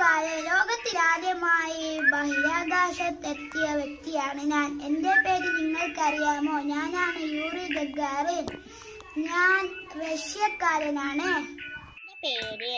കൂട്ടുകാരെ ലോകത്തിലാദ്യമായി ബഹിരാകാശത്തെത്തിയ വ്യക്തിയാണ് ഞാൻ എൻ്റെ പേര് നിങ്ങൾക്കറിയാമോ ഞാനാണ് യൂറി ഗഗാറിൻ ഞാൻ റഷ്യക്കാരനാണ് പേര്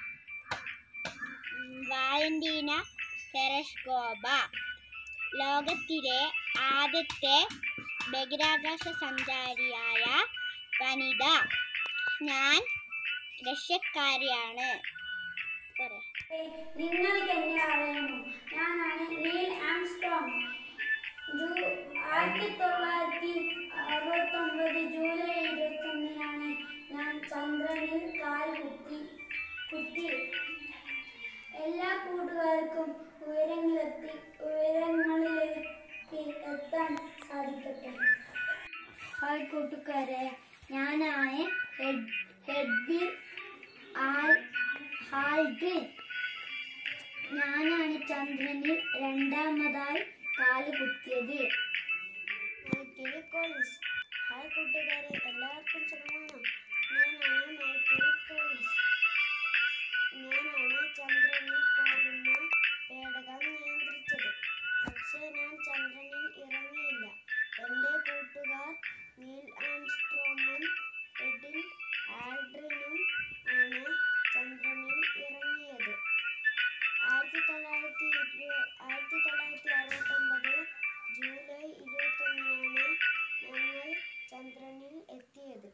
വാലന്റീന തെരഷ്കോബ ലോകത്തിലെ ആദ്യത്തെ ബഹിരാകാശ സഞ്ചാരിയായ വനിത ഞാൻ റഷ്യക്കാരിയാണ് പറ നിങ്ങൾക്ക് എന്നെ അറിയാമോ ഞാനാണ് നീൽ ആംസ്ട്രോങ് ജൂ- ആയിരത്തി തൊള്ളായിരത്തി അറുപത്തി ഒമ്പത് ജൂലൈ ഇരുപത്തി ഒന്നിനാണ് ഞാൻ ചന്ദ്രനിൽ കാൽ കുത്തി കുത്തി എല്ലാ കൂട്ടുകാർക്കും ഉയരങ്ങളിലെത്തി ഉയരങ്ങളിലെത്തി എത്താൻ സാധിക്കട്ടെ ഹായ് കൂട്ടുകാരെ ഞാനാണ് ഹെഡ് ഹെഡ്വിൻ ആൽ ഹാൽഗിൻ ഞാനാണ് ചന്ദ്രനിൽ രണ്ടാമതായി കാല് കുത്തിയത് മൈക്കിൾ കോളിൻസ് ഹായ് കൂട്ടുകാരെ എല്ലാവർക്കും സുഖമാണോ ഞാനാണ് മൈക്കിൾ കോളിൻസ് ഞാനാണ് ചന്ദ്രനിൽ പോകുന്ന പേടകം നിയന്ത്രിച്ചത് പക്ഷേ ഞാൻ ചന്ദ്രനിൽ ഇറങ്ങിയില്ല എൻ്റെ കൂട്ടുകാർ നീൽ ആംസ്ട്രോങ്ങും എഡിൻ ആൽഡ്രിനും ആണ് ചന്ദ്രനിൽ ഇറങ്ങിയത് ആയിരത്തി തൊള്ളായിരത്തി ഇരു ആയിരത്തി തൊള്ളായിരത്തി അറുപത്തൊമ്പത് ജൂലൈ ഇരുപത്തൊന്നിനാണ് ഞങ്ങൾ ചന്ദ്രനിൽ എത്തിയത്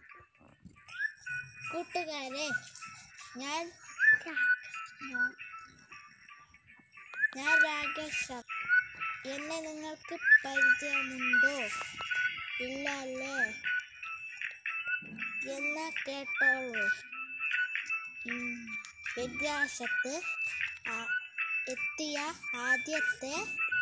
കൂട്ടുകാരെ ഞാൻ ഞാൻ രാകേഷ് എന്നെ നിങ്ങൾക്ക് പരിചയമുണ്ടോ ഇല്ല അല്ലേ എന്നാ കേട്ടോളൂ ഉം, വിദ്യാശത്ത് ആ- എത്തിയ ആദ്യത്തെ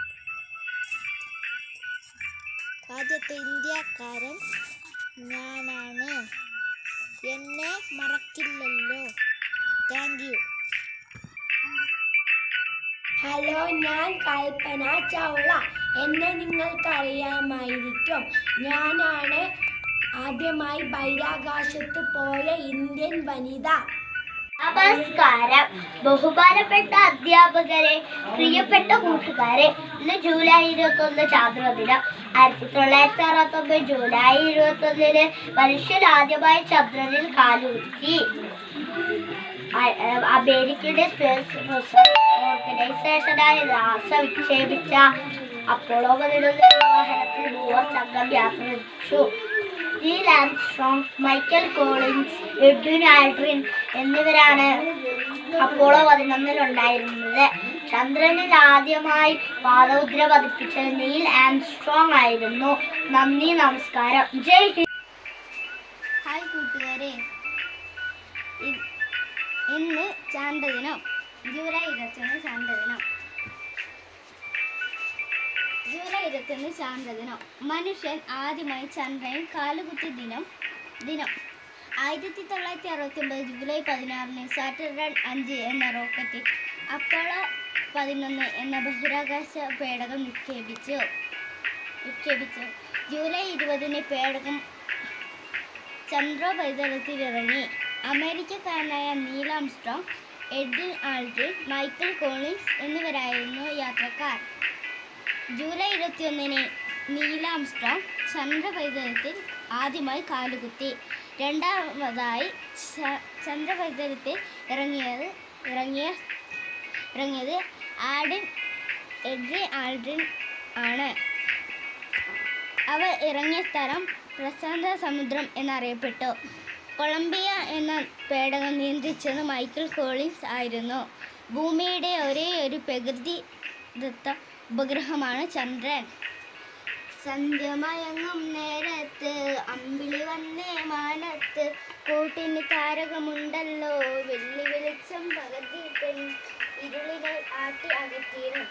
ആദ്യത്തെ ഇന്ത്യക്കാരൻ ഞാനാണ് എന്നെ മറക്കില്ലല്ലോ താങ്ക് യു ഹലോ ഞാൻ കൽപ്പന ചൗള എന്നെ നിങ്ങൾക്കറിയാമായിരിക്കും ഞാനാണ് ആദ്യമായി ബഹിരാകാശത്ത് പോയ ഇന്ത്യൻ വനിത നമസ്കാരം ബഹുമാനപ്പെട്ട അധ്യാപകരെ പ്രിയപ്പെട്ട കൂട്ടുകാരെ ഇന്ന് ജൂലൈ ഇരുപത്തി ഒന്ന് ചാന്ദ്രദിനം ആയിരത്തി തൊള്ളായിരത്തി അറുപത്തി ഒമ്പത് ജൂലൈ ഇരുപത്തി ഒന്നിന് മനുഷ്യൻ ആദ്യമായി ചന്ദ്രനിൽ കാലുകുത്തി അ- ഏഹ് അമേരിക്കയുടെ സ്പേസ് റിസർച്ച് ഓർഗനൈസേഷനായ നാസ വിക്ഷേപിച്ച അപ്പോളോ പതിനൊന്ന് വാഹനത്തിൽ മൂവർ സംഘം യാത്ര തിരിച്ചു Neil Armstrong Michael Collins Edwin Aldrin എന്നിവരാണ് അപ്പോളോ പതിനൊന്നിൽ ഉണ്ടായിരുന്നത് ചന്ദ്രനിൽ ആദ്യമായി പാദമുദ്ര പതിപ്പിച്ചത് നീൽ ആംസ്ട്രോങ് ആയിരുന്നു നന്ദി നമസ്കാരം ജയ് ഹിന്ദ് ഹായ് കൂട്ടുകാരെ ഇ- ഇന്ന് ചാന്ദ്രദിനം ജൂലൈ ഇരുപത്തൊന്ന് ചാന്ദ്രദിനം ജൂലൈ ഇരുപത്തൊന്ന് ചാന്ദ്രദിനം മനുഷ്യൻ ആദ്യമായി ചന്ദ്രനിൽ കാലുകുത്തിയ ദിനം ദിനം ആയിരത്തി തൊള്ളായിരത്തി അറുപത്തി ഒമ്പത് ജൂലൈ പതിനാറിന് സാറ്റർഡൺ അഞ്ച് എന്ന റോക്കറ്റ് അപ്പോളോ പതിനൊന്ന് എന്ന ബഹിരാകാശ പേടകം നിക്ഷേപിച്ചു വിക്ഷേപിച്ചു ജൂലൈ ഇരുപതിന് പേടകം ചന്ദ്രോപരിതലത്തിൽ ഇറങ്ങി അമേരിക്കക്കാരനായ Neil Armstrong Edwin Aldrin Michael Collins എന്നിവരായിരുന്നു യാത്രക്കാർ ജൂലൈ ഇരുപത്തിയൊന്നിന് നീൽ ആംസ്ട്രോങ് ചന്ദ്രപരിതലത്തിൽ ആദ്യമായി കാലുകുത്തി രണ്ടാമതായി ച- ചന്ദ്രപരിതലത്തിൽ ഇറങ്ങിയത് ഇറങ്ങിയ ഇറങ്ങിയത് ആഡിൻ എഡ്രിൻ ആൾഡ്രിൻ ആണ് അവർ ഇറങ്ങിയ സ്ഥലം പ്രശാന്ത സമുദ്രം എന്നറിയപ്പെട്ടു കൊളംബിയ എന്ന പേടകം നിയന്ത്രിച്ചത് മൈക്കിൾ കോളിൻസ് ആയിരുന്നു ഭൂമിയുടെ ഒരേ ഒരു പ്രകൃതിദത്ത ഉപഗ്രഹമാണ് ചന്ദ്രൻ സന്ധ്യമയങ്ങും നേരത്ത് അമ്പിളി വന്നേ മാനത്ത് കൂട്ടിന് താരകമുണ്ടല്ലോ വെള്ളി വെളിച്ചം പകർത്തിയിട്ടും ഇരുളിനെ ആട്ടി അകറ്റിയിരുന്നു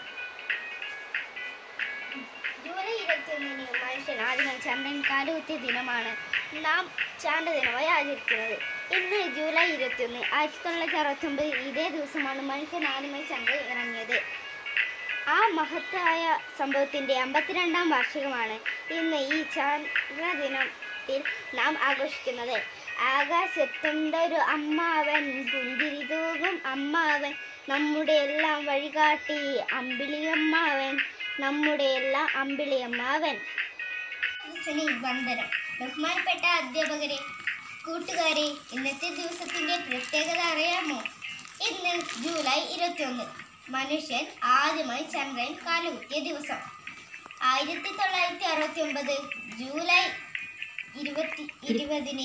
ജൂലൈ ഇരുപത്തിയൊന്നിന് മനുഷ്യൻ ആദ്യമായി ചന്ദ്രൻ കാലുകുത്തിയ ദിനമാണ് നാം ചാന്ദ്രദിനമായി ആചരിക്കുന്നത് ഇന്ന് ജൂലൈ ഇരുപത്തിയൊന്ന് ആയിരത്തി തൊള്ളായിരത്തി അറുപത്തി ഒമ്പത് ഇതേ ദിവസമാണ് മനുഷ്യൻ ആദ്യമായി ചന്ദ്രൻ ഇറങ്ങിയത് ആ മഹത്തായ സംഭവത്തിന്റെ അമ്പത്തിരണ്ടാം വാർഷികമാണ് ഇന്ന് ഈ ചാന്ദ്രദിനത്തിൽ നാം ആഘോഷിക്കുന്നത് ആകാശത്തുണ്ടൊരു അമ്മാവൻ പുഞ്ചിരി തൂകും അമ്മാവൻ നമ്മുടെ എല്ലാം വഴികാട്ടി അമ്പിളിയമ്മാവൻ നമ്മുടെ എല്ലാം അമ്പിളിയമ്മാവൻ വന്ദനം ബഹുമാനപ്പെട്ട അധ്യാപകരെ കൂട്ടുകാരെ ഇന്നത്തെ ദിവസത്തിന്റെ പ്രത്യേകത അറിയാമോ ഇന്ന് ജൂലൈ ഇരുപത്തിയൊന്ന് മനുഷ്യൻ ആദ്യമായി ചന്ദ്രൻ കാലുകുത്തിയ ദിവസം ആയിരത്തി തൊള്ളായിരത്തി അറുപത്തി ഒമ്പത് ജൂലൈ ഇരുപത്തി ഇരുപതിന്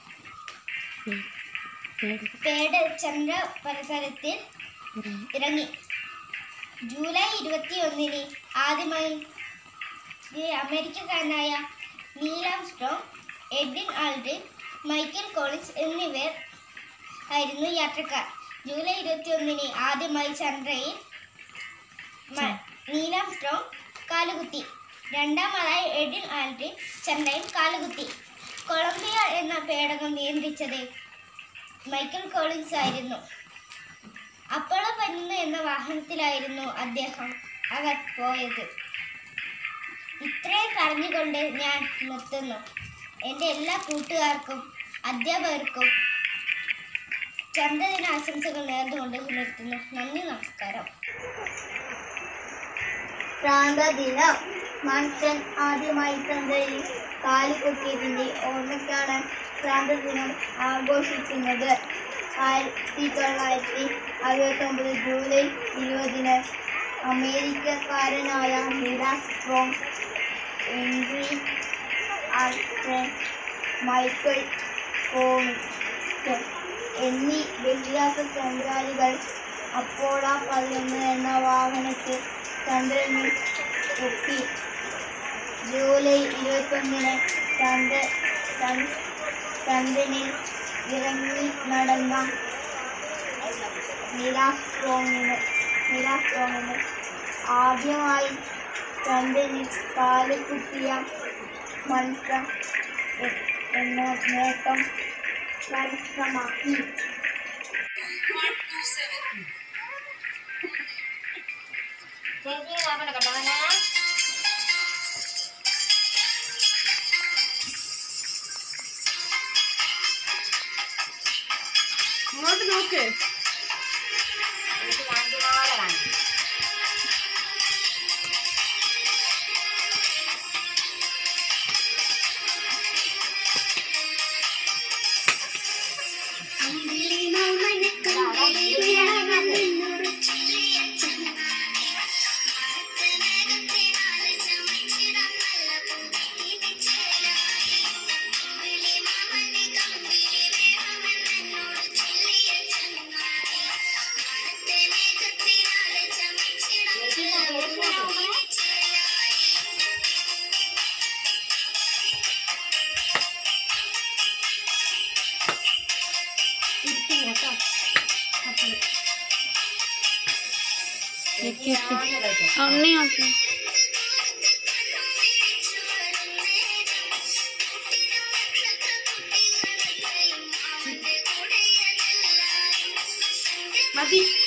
പേട് ചന്ദ്ര പരിസരത്തിൽ ഇറങ്ങി ജൂലൈ ഇരുപത്തി ഒന്നിന് ആദ്യമായി ഈ അമേരിക്കക്കാരനായ Neil Armstrong Edwin Aldrin Michael Collins എന്നിവർ ആയിരുന്നു യാത്രക്കാർ ജൂലൈ ഇരുപത്തി ഒന്നിന് ആദ്യമായി ചന്ദ്രയിൽ മ- നീലാം സ്ട്രോങ് കാലുകുത്തി രണ്ടാമതായി എഡിൻ ആൽഡ്രിൻ ചന്ദ്രയിൽ കാലുകുത്തി കൊളംബിയ എന്ന പേടകം നിയന്ത്രിച്ചത് മൈക്കൽ കോളിൻസ് ആയിരുന്നു അപ്പോളോ പതിനൊന്ന് എന്ന വാഹനത്തിലായിരുന്നു അദ്ദേഹം അവർ പോയത് ഇത്രയും പറഞ്ഞുകൊണ്ട് ഞാൻ നിർത്തുന്നു എൻ്റെ എല്ലാ കൂട്ടുകാർക്കും അധ്യാപകർക്കും ചന്ദ്രദിന ആശംസകൾ നേർന്നുകൊണ്ട് നിർത്തുന്നു നന്ദി നമസ്കാരം പ്രാന്തദിനം മനുഷ്യൻ ആദ്യമായി ചന്ദ്രയിൽ കാലുകുത്തിയതിന്റെ ഓർമ്മയ്ക്കാണ് പ്രാന്തദിനം ആഘോഷിക്കുന്നത് ആയിരത്തി തൊള്ളായിരത്തി അറുപത്തി ഒമ്പത് ജൂലൈ ഇരുപതിന് അമേരിക്കക്കാരനായ നിരാസ് സ്ട്രോങ് എൻട്രി ആൾട്രൻ മൈക്കിൾ കോണിസ് എന്നീ ബഹിരാകാശ ചന്ദ്രാലികൾ അപ്പോള പതിനൊന്ന് എന്ന വാഹനത്തിൽ ചന്ദ്രനിൽ എത്തി ജൂലൈ ഇരുപത്തൊന്നിന് ചന്ദ്ര ചന്ദ്- ചന്ദ്രനിൽ ഇറങ്ങി നടന്ന നിരാസ്ട്രോങ്ങിന് നിരാസ്ട്രോങ്ങിന് ആദ്യമായി ചന്ദ്രനിൽ കാല് കുത്തിയ മനുഷ്യൻ എ- എന്ന നേട്ടം കരസ്ഥമാക്കി ഇങ്ങോട്ട് നോക്ക് അണ്ണി നോക്കി മതി